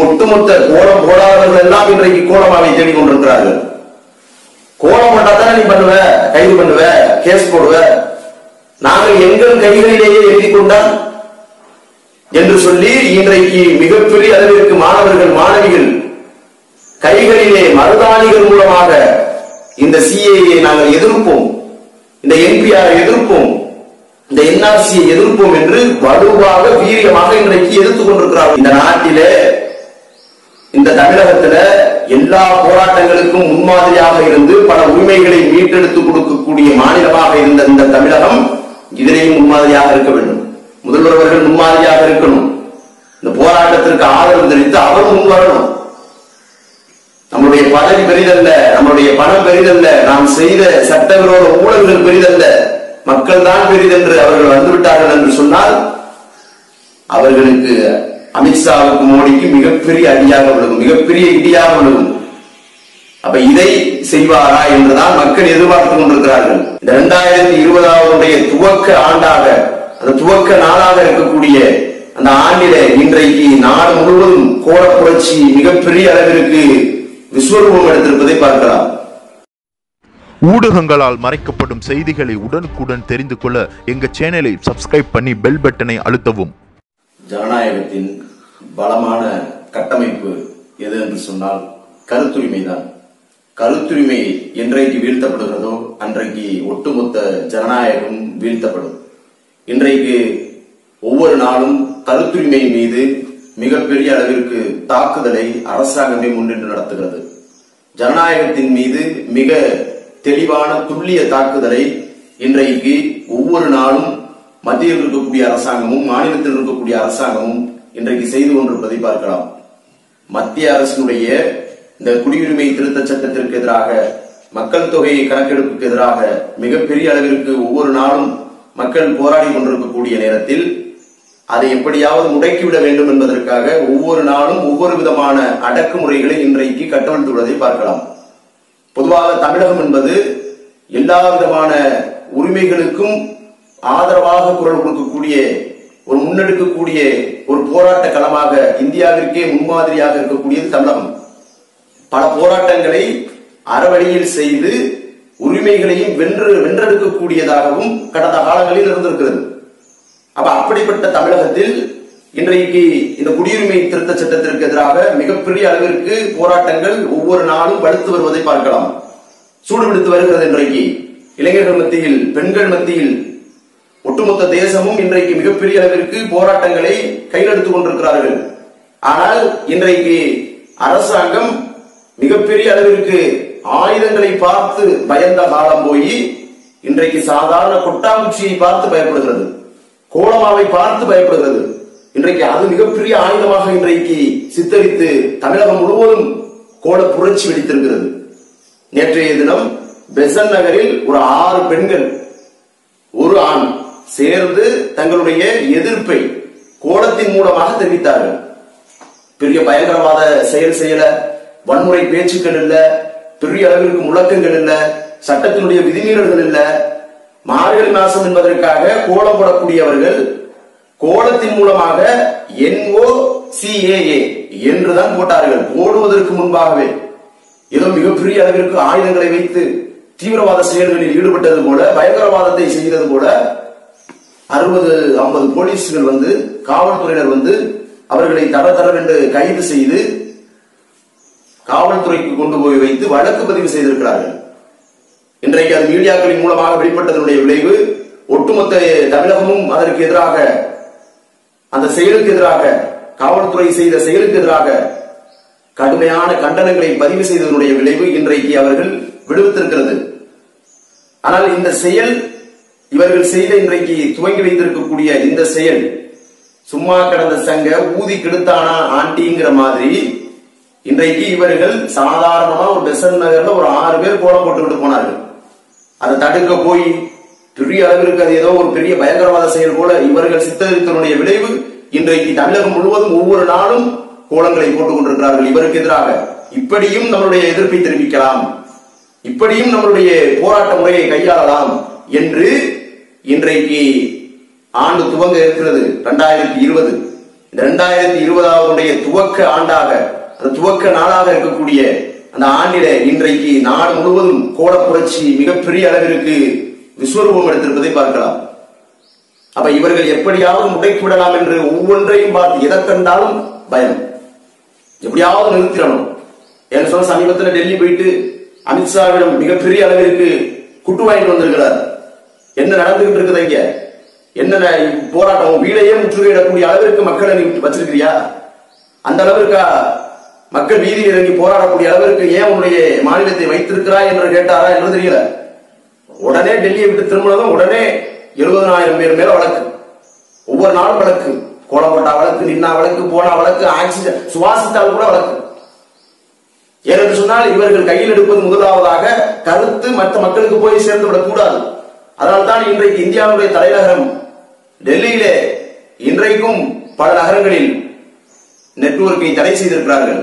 ஒட்டுமொத்த கோலம் போடாதவர்கள் எல்லாம் இன்றைக்கு கோலமாவை தேடிக் கொண்டிருக்கிறார்கள் கோலம் போட்டா தானே நீ பண்ணுவ கைது பண்ணுவ கேஸ் போடுவ நாங்கள் எங்கள் கைகளிலேயே எழுதி கொண்டால் என்று சொல்லி இன்றைக்கு மிகப்பெரிய அளவிற்கு மாணவர்கள் மாணவிகள் கைகளிலே மருதாணிகள் மூலமாக இந்த சிஏஏ நாங்கள் எதிர்ப்போம் இந்த என்பிஆர் எதிர்ப்போம் இந்த என்ஆர்சியை எதிர்ப்போம் என்று வலுவாக வீரியமாக இன்றைக்கு எதிர்த்துக் கொண்டிருக்கிறார் இந்த நாட்டிலே இந்த தமிழகத்துல எல்லா போராட்டங்களுக்கும் முன்மாதிரியாக இருந்து பல உரிமைகளை மீட்டெடுத்து கொடுக்கக்கூடிய மாநிலமாக இருந்த இந்த தமிழகம் இதிலேயும் முன்மாதிரியாக இருக்க வேண்டும் முதல்வர் அவர்கள் முன்மாதிரியாக இருக்கணும் இந்த போராட்டத்திற்கு ஆதரவு தெரிவித்து அவர் முன் வரணும் நம்முடைய பதவி பெரிதல்ல நம்முடைய பணம் பெரிதல்ல நாம் செய்த சட்டவிரோத ஊழல்கள் பெரிதல்ல மக்கள் தான் பெரிதென்று அவர்கள் வந்துவிட்டார்கள் என்று சொன்னால் அவர்களுக்கு அமித்ஷாவுக்கு மோடிக்கு மிகப்பெரிய அடியாக விழுகும் மிகப்பெரிய இடியாக விழுகும் அப்ப இதை செய்வாரா என்றுதான் மக்கள் எதிர்பார்த்துக் கொண்டிருக்கிறார்கள் இந்த இரண்டாயிரத்தி இருபதாவதுடைய துவக்க ஆண்டாக அந்த துவக்க நாளாக இருக்கக்கூடிய அந்த ஆண்டிலே இன்றைக்கு நாடு முழுவதும் கோல புரட்சி மிகப்பெரிய அளவிற்கு விஸ்வரூபம் எடுத்திருப்பதை பார்க்கலாம் ஊடகங்களால் மறைக்கப்படும் செய்திகளை உடனுக்குடன் தெரிந்து கொள்ள எங்க சேனலை சப்ஸ்கிரைப் பண்ணி பெல் பட்டனை அழுத்தவும் ஜனநாயகத்தின் பலமான கட்டமைப்பு எது என்று சொன்னால் கருத்துரிமைதான் கருத்துரிமை என்றைக்கு வீழ்த்தப்படுகிறதோ அன்றைக்கு ஒட்டுமொத்த ஜனநாயகம் வீழ்த்தப்படும் இன்றைக்கு ஒவ்வொரு நாளும் கருத்துரிமை மீது மிகப்பெரிய அளவிற்கு தாக்குதலை அரசாங்கமே முன்னின்று நடத்துகிறது ஜனநாயகத்தின் மீது மிக தெளிவான துல்லிய தாக்குதலை இன்றைக்கு ஒவ்வொரு நாளும் மத்தியில் இருக்கக்கூடிய அரசாங்கமும் மாநிலத்தில் இருக்கக்கூடிய அரசாங்கமும் இன்றைக்கு செய்து கொண்டிருப்பதை பார்க்கலாம் மத்திய அரசினுடைய இந்த குடியுரிமை திருத்த சட்டத்திற்கு எதிராக மக்கள் தொகை கணக்கெடுப்புக்கு எதிராக மிகப்பெரிய அளவிற்கு ஒவ்வொரு நாளும் மக்கள் போராடி கொண்டிருக்கக்கூடிய நேரத்தில் அதை எப்படியாவது முடக்கிவிட வேண்டும் என்பதற்காக ஒவ்வொரு நாளும் ஒவ்வொரு விதமான அடக்குமுறைகளை இன்றைக்கு கட்டவிழ்த்துள்ளதை பார்க்கலாம் பொதுவாக தமிழகம் என்பது எல்லா விதமான உரிமைகளுக்கும் ஆதரவாக குரல் கொடுக்கக்கூடிய ஒரு முன்னெடுக்கக்கூடிய ஒரு போராட்ட களமாக இந்தியாவிற்கே முன்மாதிரியாக இருக்கக்கூடியது தமிழகம் பல போராட்டங்களை அறவழியில் செய்து உரிமைகளையும் வென்று வென்றெடுக்கக்கூடியதாகவும் கடந்த காலங்களில் இருந்திருக்கிறது அப்ப அப்படிப்பட்ட தமிழகத்தில் இன்றைக்கு இந்த குடியுரிமை திருத்த சட்டத்திற்கு எதிராக மிகப்பெரிய அளவிற்கு போராட்டங்கள் ஒவ்வொரு நாளும் வலுத்து வருவதை பார்க்கலாம் சூடுபிடித்து வருகிறது இன்றைக்கு இளைஞர்கள் மத்தியில் பெண்கள் மத்தியில் ஒட்டுமொத்த தேசமும் இன்றைக்கு மிகப்பெரிய அளவிற்கு போராட்டங்களை கையெழுத்துக் கொண்டிருக்கிறார்கள் ஆனால் இன்றைக்கு அரசாங்கம் மிகப்பெரிய அளவிற்கு ஆயுதங்களை பார்த்து பயந்த காலம் போய் இன்றைக்கு சாதாரண கொட்டாங்குச்சியை பார்த்து பயப்படுகிறது கோலமாவை பார்த்து பயப்படுகிறது இன்றைக்கு அது மிகப்பெரிய ஆயுதமாக இன்றைக்கு சித்தரித்து தமிழகம் முழுவதும் கோல புரட்சி வெடித்திருக்கிறது நேற்றைய தினம் பெசன் நகரில் ஒரு ஆறு பெண்கள் ஒரு ஆண் சேர்ந்து தங்களுடைய எதிர்ப்பை கோலத்தின் மூலமாக தெரிவித்தார்கள் பெரிய பயங்கரவாத செயல் செய்யல வன்முறை பேச்சுக்கள் இல்ல பெரிய அளவிற்கு முழக்கங்கள் இல்ல சட்டத்தினுடைய விதிமீறல்கள் இல்ல மார்கழி மாசம் என்பதற்காக கோலம் போடக்கூடியவர்கள் கோலத்தின் மூலமாக என்ஓ சிஏஏ என்றுதான் போட்டார்கள் போடுவதற்கு முன்பாகவே ஏதோ மிகப்பெரிய அளவிற்கு ஆயுதங்களை வைத்து தீவிரவாத செயல்களில் ஈடுபட்டது போல பயங்கரவாதத்தை செய்தது போல அறுபது ஐம்பது போலீஸ்கள் வந்து காவல்துறையினர் வந்து அவர்களை தர தரவென்று கைது செய்து காவல்துறைக்கு கொண்டு போய் வைத்து வழக்கு பதிவு செய்திருக்கிறார்கள் இன்றைக்கு அது மீடியாக்களின் மூலமாக வெளிப்பட்டதனுடைய விளைவு ஒட்டுமொத்த தமிழகமும் அதற்கு எதிராக அந்த செயலுக்கு எதிராக காவல்துறை செய்த செயலுக்கு எதிராக கடுமையான கண்டனங்களை பதிவு செய்ததனுடைய விளைவு இன்றைக்கு அவர்கள் விடுவித்திருக்கிறது ஆனால் இந்த செயல் இவர்கள் செய்த இன்றைக்கு துவங்கி வைத்திருக்கக்கூடிய இந்த செயல் சும்மா கடந்த சங்க ஊதி கெடுத்தானா ஆண்டிங்கிற மாதிரி இன்றைக்கு இவர்கள் சாதாரணமா ஒரு பெசன் நகர்ல ஒரு ஆறு பேர் கோலம் போட்டு விட்டு போனார்கள் அதை தடுக்க போய் பெரிய அளவிற்கு அது ஏதோ ஒரு பெரிய பயங்கரவாத செயல் போல இவர்கள் சித்தரித்தனுடைய விளைவு இன்றைக்கு தமிழகம் முழுவதும் ஒவ்வொரு நாளும் கோலங்களை போட்டுக் கொண்டிருக்கிறார்கள் இவருக்கு எதிராக இப்படியும் நம்மளுடைய எதிர்ப்பை தெரிவிக்கலாம் இப்படியும் நம்மளுடைய போராட்ட முறையை கையாளலாம் என்று இன்றைக்கு ஆண்டு துவங்க இருக்கிறது இரண்டாயிரத்தி இருபது இந்த இரண்டாயிரத்தி இருபதாவதுடைய துவக்க ஆண்டாக அந்த துவக்க நாளாக இருக்கக்கூடிய அந்த ஆண்டில இன்றைக்கு நாடு முழுவதும் கோல புரட்சி மிகப்பெரிய அளவிற்கு விஸ்வரூபம் எடுத்திருப்பதை பார்க்கலாம் அப்ப இவர்கள் எப்படியாவது முடக்கி விடலாம் என்று ஒவ்வொன்றையும் பார்த்து எதை கண்டாலும் பயம் எப்படியாவது நிறுத்திடணும் என்று சொன்ன சமீபத்தில் டெல்லி போயிட்டு அமித்ஷாவிடம் மிகப்பெரிய அளவிற்கு குட்டு வாங்கிட்டு வந்திருக்கிறார் என்ன நடந்துகிட்டு இருக்குது இங்க என்ன ந- போராட்டம் உன் வீடையே முற்றுகையிடக்கூடிய அளவிற்கு மக்களை நீ வச்சிருக்கிறியா அந்த அளவிற்கா மக்கள் வீதியில் இறங்கி போராடக்கூடிய அளவிற்கு ஏன் உன்னுடைய மாநிலத்தை வைத்திருக்கிறாய் என்று கேட்டாரா என்று தெரியல உடனே டெல்லியை விட்டு திரும்பினதும் உடனே எழுபதனாயிரம் பேர் மேல வழக்கு ஒவ்வொரு நாளும் வழக்கு கோலப்பட்டா வழக்கு நின்னா வழக்கு போனா வழக்கு ஆக்சிஜன் சுவாசித்தால் கூட வழக்கு ஏனென்று சொன்னால் இவர்கள் கையில் எடுப்பது முதலாவதாக கருத்து மற்ற மக்களுக்கு போய் சேர்ந்து விடக் கூடாது அதனால்தான் இன்றைக்கு இந்தியாவுடைய தலைநகரம் டெல்லியிலே இன்றைக்கும் பல நகரங்களில் நெட்வொர்க்கை தடை செய்திருக்கிறார்கள்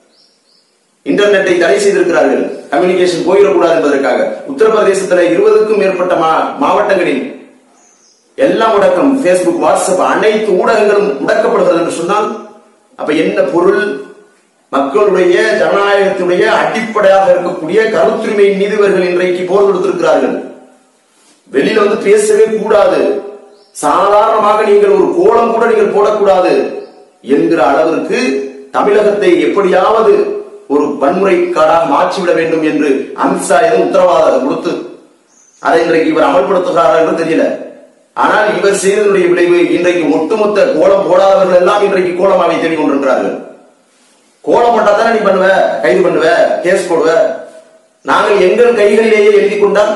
இன்டர்நெட்டை தடை செய்திருக்கிறார்கள் கம்யூனிகேஷன் போயிடக்கூடாது என்பதற்காக உத்தரப்பிரதேசத்தில் இருபதுக்கும் மேற்பட்ட மா- மாவட்டங்களில் எல்லாம் முடக்கம் Facebook வாட்ஸ்அப் அனைத்து ஊடகங்களும் முடக்கப்படுகிறது என்று சொன்னால் அப்ப என்ன பொருள் மக்களுடைய ஜனநாயகத்துடைய அடிப்படையாக இருக்கக்கூடிய கருத்துரிமையின் மீது இவர்கள் இன்றைக்கு போர் கொடுத்திருக்கிறார்கள் வெளியில வந்து பேசவே கூடாது சாதாரணமாக நீங்கள் ஒரு கோலம் கூட நீங்கள் போடக்கூடாது என்கிற அளவிற்கு தமிழகத்தை எப்படியாவது ஒரு வன்முறை காடாக மாற்றிவிட வேண்டும் என்று அமித்ஷா எதுவும் உத்தரவாதம் கொடுத்து அதை இன்றைக்கு இவர் அமல்படுத்துகிறாரா என்று தெரியல ஆனால் இவர் செய்ததனுடைய விளைவு இன்றைக்கு ஒட்டுமொத்த கோலம் போடாதவர்கள் எல்லாம் இன்றைக்கு கோலமாவை தேடிக் கொண்டிருக்கிறார்கள் கோலம் போட்டா தானே நீ பண்ணுவ கைது பண்ணுவ கேஸ் போடுவ நாங்கள் எங்கள் கைகளிலேயே எழுதி கொண்டால்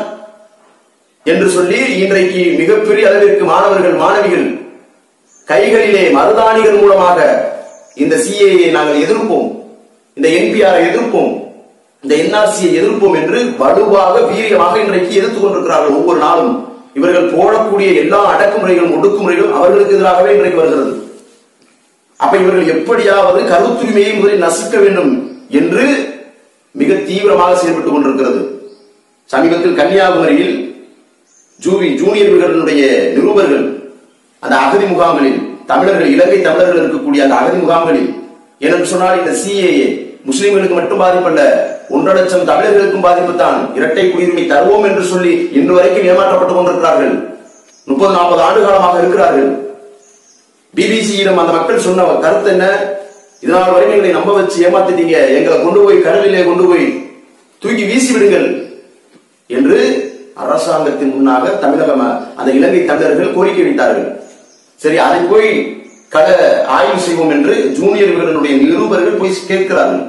என்று சொல்லி இன்றைக்கு மிகப்பெரிய அளவிற்கு மாணவர்கள் மாணவிகள் கைகளிலே மருதாணிகள் மூலமாக இந்த சிஏஏ நாங்கள் எதிர்ப்போம் இந்த என்பிஆர் எதிர்ப்போம் இந்த என்ஆர்சியை எதிர்ப்போம் என்று வலுவாக வீரியமாக இன்றைக்கு எதிர்த்துக் கொண்டிருக்கிறார்கள் ஒவ்வொரு நாளும் இவர்கள் போடக்கூடிய எல்லா அடக்குமுறைகளும் ஒடுக்குமுறைகளும் அவர்களுக்கு எதிராகவே இன்றைக்கு வருகிறது அப்ப இவர்கள் எப்படியாவது கருத்துரிமையை முதலில் நசுக்க வேண்டும் என்று மிக தீவிரமாக செயல்பட்டுக் கொண்டிருக்கிறது சமீபத்தில் கன்னியாகுமரியில் ஜூவி ஜூனியர் வீரர்களுடைய நிருபர்கள் அந்த அகதி முகாம்களில் தமிழர்கள் இலங்கை தமிழர்கள் இருக்கக்கூடிய அந்த அகதி முகாம்களில் ஏனென்று சொன்னால் இந்த சிஏஏ முஸ்லிம்களுக்கு மட்டும் பாதிப்பல்ல ஒன்றரை லட்சம் தமிழர்களுக்கும் பாதிப்பு தான் இரட்டை குடியுரிமை தருவோம் என்று சொல்லி இன்று வரைக்கும் ஏமாற்றப்பட்டுக் கொண்டிருக்கிறார்கள் முப்பது நாற்பது ஆண்டு காலமாக இருக்கிறார்கள் பிபிசியிடம் அந்த மக்கள் சொன்ன கருத்து என்ன இதனால் வரை எங்களை நம்ப வச்சு ஏமாத்திட்டீங்க எங்களை கொண்டு போய் கடலிலே கொண்டு போய் தூக்கி வீசி விடுங்கள் என்று அரசாங்கத்தின் முன்னாக தமிழக ம- அந்த இலங்கை தமிழர்கள் கோரிக்கை வைத்தார்கள் சரி அதை போய் கட ஆய்வு செய்வோம் என்று ஜூனியர் வீரர்களுடைய நிருபர்கள் போய் கேட்கிறார்கள்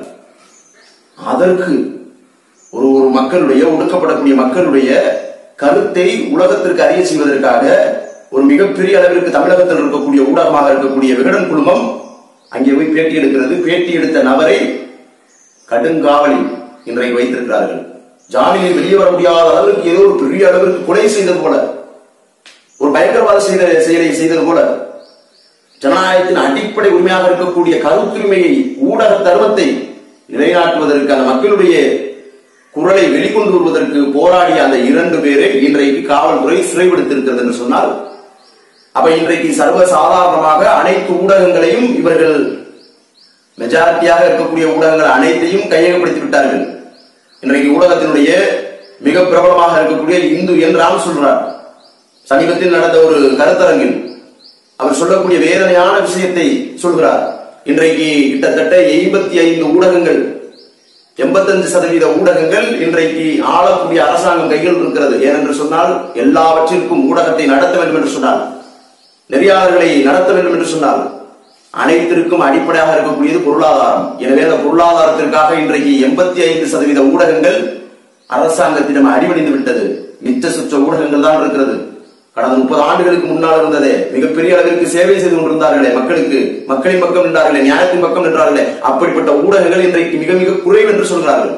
அதற்கு ஒரு ஒரு மக்களுடைய ஒடுக்கப்படக்கூடிய மக்களுடைய கருத்தை உலகத்திற்கு அறிய செய்வதற்காக ஒரு மிகப்பெரிய அளவிற்கு தமிழகத்தில் இருக்கக்கூடிய ஊடகமாக இருக்கக்கூடிய விகடன் குழுமம் அங்கே போய் பேட்டி எடுக்கிறது பேட்டி எடுத்த நபரை கடுங்காவலில் இன்றைக்கு வைத்திருக்கிறார்கள் ஜாமீனில் வெளியே வர முடியாத அளவிற்கு ஏதோ ஒரு பெரிய அளவிற்கு கொலை செய்தது போல ஒரு பயங்கரவாத செய்த செயலை செய்தது போல ஜனநாயகத்தின் அடிப்படை உரிமையாக இருக்கக்கூடிய கருத்துரிமையை ஊடக தர்மத்தை நிலைநாட்டுவதற்கு அந்த மக்களுடைய குரலை வெளிக்கொண்டு வருவதற்கு போராடிய அந்த இரண்டு பேரை இன்றைக்கு காவல்துறை சிறைபிடித்திருக்கிறது என்று சொன்னால் அப்ப இன்றைக்கு சர்வ சாதாரணமாக அனைத்து ஊடகங்களையும் இவர்கள் மெஜாரிட்டியாக இருக்கக்கூடிய ஊடகங்கள் அனைத்தையும் கையகப்படுத்தி விட்டார்கள் இன்றைக்கு ஊடகத்தினுடைய மிக பிரபலமாக இருக்கக்கூடிய இந்து என்றால் சொல்றார் சமீபத்தில் நடந்த ஒரு கருத்தரங்கில் அவர் சொல்லக்கூடிய வேதனையான விஷயத்தை சொல்கிறார் இன்றைக்கு கிட்டத்தட்ட எண்பத்தி ஐந்து ஊடகங்கள் எண்பத்தஞ்சு சதவீத ஊடகங்கள் இன்றைக்கு ஆளக்கூடிய அரசாங்கம் கையில் இருக்கிறது ஏனென்று சொன்னால் எல்லாவற்றிற்கும் ஊடகத்தை நடத்த வேண்டும் என்று சொன்னால் நெறியாளர்களை நடத்த வேண்டும் என்று சொன்னால் அனைத்திற்கும் அடிப்படையாக இருக்கக்கூடியது பொருளாதாரம் எனவே அந்த பொருளாதாரத்திற்காக இன்றைக்கு எண்பத்தி ஐந்து சதவீத ஊடகங்கள் அரசாங்கத்திடம் அடிபணிந்து விட்டது மிச்ச சுற்ற ஊடகங்கள் தான் இருக்கிறது கடந்த முப்பது ஆண்டுகளுக்கு முன்னால் இருந்ததே மிகப்பெரிய அளவிற்கு சேவை செய்து கொண்டிருந்தார்களே மக்களுக்கு மக்களின் பக்கம் நின்றார்களே நியாயத்தின் பக்கம் நின்றார்களே அப்படிப்பட்ட ஊடகங்கள் இன்றைக்கு மிக மிக குறைவு என்று சொல்கிறார்கள்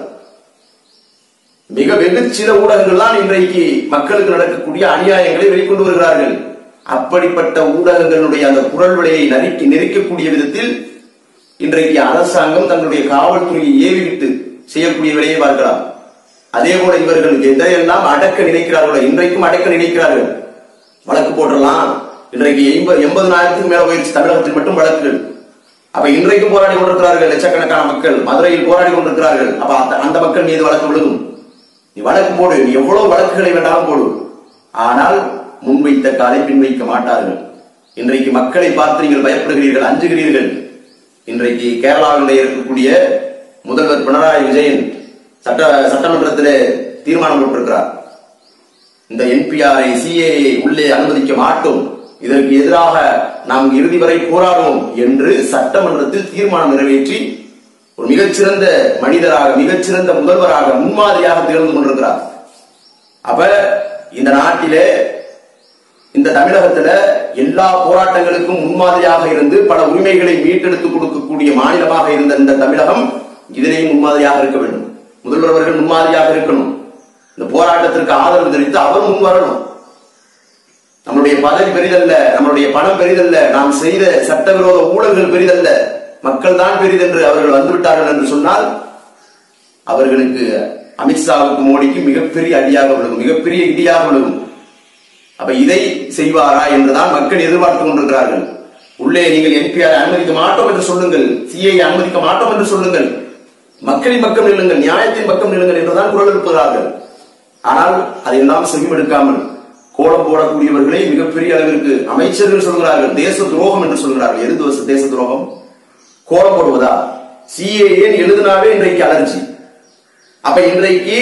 மிக வெகு சில ஊடகங்கள் தான் இன்றைக்கு மக்களுக்கு நடக்கக்கூடிய அநியாயங்களை வெளிக்கொண்டு வருகிறார்கள் அப்படிப்பட்ட ஊடகங்களுடைய அந்த குரல் விலையை நறுக்கி நெரிக்கக்கூடிய விதத்தில் இன்றைக்கு அரசாங்கம் தன்னுடைய காவல்துறையை ஏவிவிட்டு செய்யக்கூடிய விலையை பார்க்கலாம் அதே போல இவர்கள் எதையெல்லாம் அடக்க நினைக்கிறார்களோ இன்றைக்கும் அடக்க நினைக்கிறார்கள் வழக்கு போடலாம் இன்றைக்கு எண்பது எண்பதுனாயிரத்துக்கு மேல போயிருச்சு தமிழகத்தில் மட்டும் வழக்குகள் அப்ப இன்றைக்கும் போராடி கொண்டிருக்கிறார்கள் லட்சக்கணக்கான மக்கள் மதுரையில் போராடி கொண்டிருக்கிறார்கள் அப்ப அந்த- அந்த மக்கள் மீது வழக்கு விழுகும் நீ வழக்கு போடு நீ எவ்வளவு வழக்குகளை வேண்டாலும் போடு ஆனால் முன்வைத்த காலை பின்வைக்க மாட்டார்கள் இன்றைக்கு மக்களை பார்த்து நீங்கள் பயப்படுகிறீர்கள் அஞ்சுகிறீர்கள் இன்றைக்கு கேரளாவில் இருக்கக்கூடிய முதல்வர் பினராயி விஜயன் சட்ட சட்டமன்றத்திலே தீர்மானம் போட்டிருக்கிறார் இந்த என்பிஆரை சிஏஏ உள்ளே அனுமதிக்க மாட்டோம் இதற்கு எதிராக நாம் இறுதி வரை போராடுவோம் என்று சட்டமன்றத்தில் தீர்மானம் நிறைவேற்றி ஒரு மிகச்சிறந்த மனிதராக மிகச்சிறந்த முதல்வராக முன்மாதிரியாக திகழ்ந்து கொண்டிருக்கிறார் அப்ப இந்த நாட்டிலே இந்த தமிழகத்துல எல்லா போராட்டங்களுக்கும் முன்மாதிரியாக இருந்து பல உரிமைகளை மீட்டெடுத்து கொடுக்கக்கூடிய மாநிலமாக இருந்த இந்த தமிழகம் இதிலேயும் முன்மாதிரியாக இருக்க வேண்டும் முதல்வர் அவர்கள் முன்மாதிரியாக இருக்கணும் இந்த போராட்டத்திற்கு ஆதரவு தெரிவித்து அவர் முன் வரணும் நம்மளுடைய பதவி பெரிதல்ல நம்மளுடைய பணம் பெரிதல்ல நாம் செய்த சட்டவிரோத ஊழல்கள் பெரிதல்ல மக்கள் தான் பெரிதென்று அவர்கள் வந்துவிட்டார்கள் என்று சொன்னால் அவர்களுக்கு அமித்ஷாவுக்கு மோடிக்கு மிகப்பெரிய அடியாக விழுகும் மிகப்பெரிய இடியாக விழுகும் அப்ப இதை செய்வாரா என்றுதான் மக்கள் எதிர்பார்த்து கொண்டிருக்கிறார்கள் உள்ளே நீங்கள் என்பிஆர் அனுமதிக்க மாட்டோம் என்று சொல்லுங்கள் சிஐ அனுமதிக்க மாட்டோம் என்று சொல்லுங்கள் மக்களின் பக்கம் நில்லுங்கள் நியாயத்தின் பக்கம் நில்லுங்கள் என்றுதான் குரல் எழுப்புகிறார்கள் ஆனால் அதையெல்லாம் செவிமடுக்காமல் கோலம் போடக்கூடியவர்களை மிகப்பெரிய அளவிற்கு அமைச்சர்கள் சொல்கிறார்கள் தேச துரோகம் என்று சொல்கிறார்கள் எது தோச- தேச துரோகம் கோலம் போடுவதா சிஏஏ எழுதினாவே இன்றைக்கு அலர்ஜி அப்ப இன்றைக்கு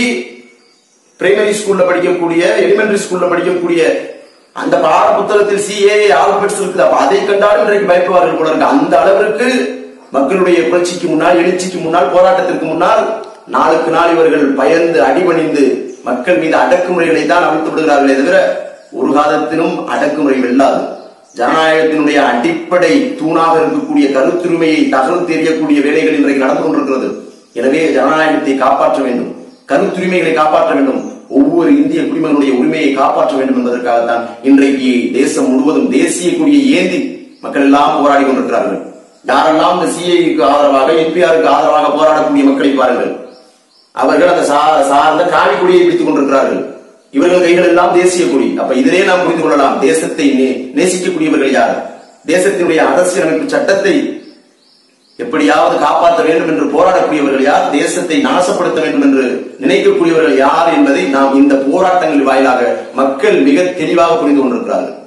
பிரைமரி ஸ்கூல்ல படிக்கக்கூடிய எலிமெண்டரி ஸ்கூல்ல படிக்கக்கூடிய அந்த பாட புத்தகத்தில் சிஏ ஆல்பர்ட்ஸ் இருக்குது அப்ப அதை கண்டாலும் இன்றைக்கு பயப்படுவார்கள் போல இருக்கு அந்த அளவிற்கு மக்களுடைய புரட்சிக்கு முன்னால் எழுச்சிக்கு முன்னால் போராட்டத்திற்கு முன்னால் நாளுக்கு நாள் இவர்கள் பயந்து அடிபணிந்து மக்கள் மீது அடக்குமுறைகளை தான் அமைத்து விடுகிறார்களே தவிர ஒரு காலத்திலும் அடக்குமுறை வெல்லாது ஜனநாயகத்தினுடைய அடிப்படை தூணாக இருக்கக்கூடிய கருத்துரிமையை தகவல் தெரியக்கூடிய வேலைகள் இன்றைக்கு நடந்து கொண்டிருக்கிறது எனவே ஜனநாயகத்தை காப்பாற்ற வேண்டும் கருத்துரிமைகளை காப்பாற்ற வேண்டும் ஒவ்வொரு இந்திய குடிமகனுடைய உரிமையை காப்பாற்ற வேண்டும் என்பதற்காகத்தான் இன்றைக்கு தேசம் முழுவதும் தேசிய கொடியை ஏந்தி மக்கள் எல்லாம் போராடி கொண்டிருக்கிறார்கள் யாரெல்லாம் இந்த சிஐக்கு ஆதரவாக என்பிஆருக்கு ஆதரவாக போராடக்கூடிய மக்களை பாருங்கள் அவர்கள் அந்த சா- சார்ந்த காவி கொடியை பிடித்துக் கொண்டிருக்கிறார்கள் இவர்கள் கைகள் எல்லாம் தேசிய கொடி அப்ப இதிலே நாம் புரிந்து கொள்ளலாம் தேசத்தை நே- நேசிக்கக்கூடியவர்கள் யார் தேசத்தினுடைய அரசியலமைப்பு சட்டத்தை எப்படியாவது காப்பாற்ற வேண்டும் என்று போராடக்கூடியவர்கள் யார் தேசத்தை நாசப்படுத்த வேண்டும் என்று நினைக்கக்கூடியவர்கள் யார் என்பதை நாம் இந்த போராட்டங்கள் வாயிலாக மக்கள் மிக தெளிவாக புரிந்து கொண்டிருக்கிறார்கள்